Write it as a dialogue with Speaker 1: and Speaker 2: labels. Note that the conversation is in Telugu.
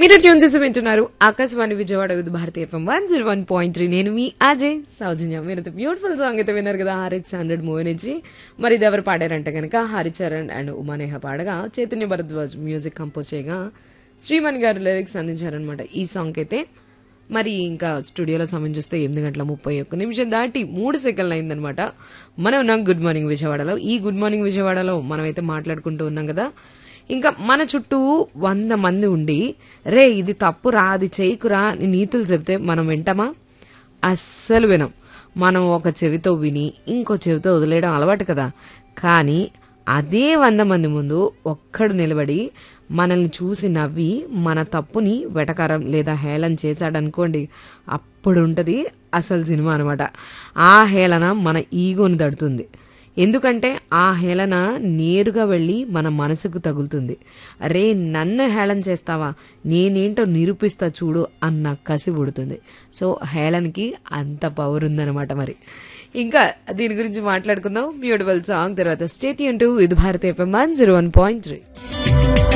Speaker 1: మీరు ట్యూన్ చేసి వింటున్నారు ఆకాశవాణి విజయవాడ విత్ భారతీయ FM one zero one point three నేను మీ అజయ్ సౌజన్య మీరు బ్యూటిఫుల్ సాంగ్ అయితే విన్నారు కదా హరిత్ హండ్రెడ్ మూవీ నుంచి మరి ఇది ఎవరు పాడారంటే కనుక హరిచరణ్ అండ్ ఉమానేహ పాడగా చైతన్య భరద్వాజ్ మ్యూజిక్ కంపోజ్ చేయగా శ్రీమణి గారు లిరిక్స్ అందించారనమాట ఈ సాంగ్ అయితే మరి ఇంకా స్టూడియోలో సమయం చూస్తే ఎనిమిది గంటల ముప్పై ఒక్క నిమిషం దాటి మూడు సెకండ్లు అయిందనమాట మనం ఉన్నాం గుడ్ మార్నింగ్ విజయవాడలో ఈ గుడ్ మార్నింగ్ విజయవాడలో మనమైతే మాట్లాడుకుంటూ ఉన్నాం కదా ఇంకా మన చుట్టూ వంద మంది ఉండి రే ఇది తప్పురా అది చేయకురా అని నీతులు చెప్తే మనం వింటామా అస్సలు వినం మనం ఒక చెవితో విని ఇంకో చెవితో వదిలేయడం అలవాటు కదా కానీ అదే వంద మంది ముందు ఒక్కడు నిలబడి మనల్ని చూసి నవ్వి మన తప్పుని వెటకారం లేదా హేళన చేశాడనుకోండి అప్పుడు ఉంటుంది అసలు సినిమా అనమాట ఆ హేళన మన ఈగోని దడుతుంది ఎందుకంటే ఆ హేళన నేరుగా వెళ్ళి మన మనసుకు తగులుతుంది అరే నన్ను హేళన చేస్తావా నేనేంటో నిరూపిస్తా చూడు అన్న కసి పుడుతుంది సో హేళనకి అంత పవర్ ఉందన్నమాట మరి ఇంకా దీని గురించి మాట్లాడుకుందాం బ్యూటిఫుల్ సాంగ్ తర్వాత స్టేట్ టు ఇది భారత FM one zero one point three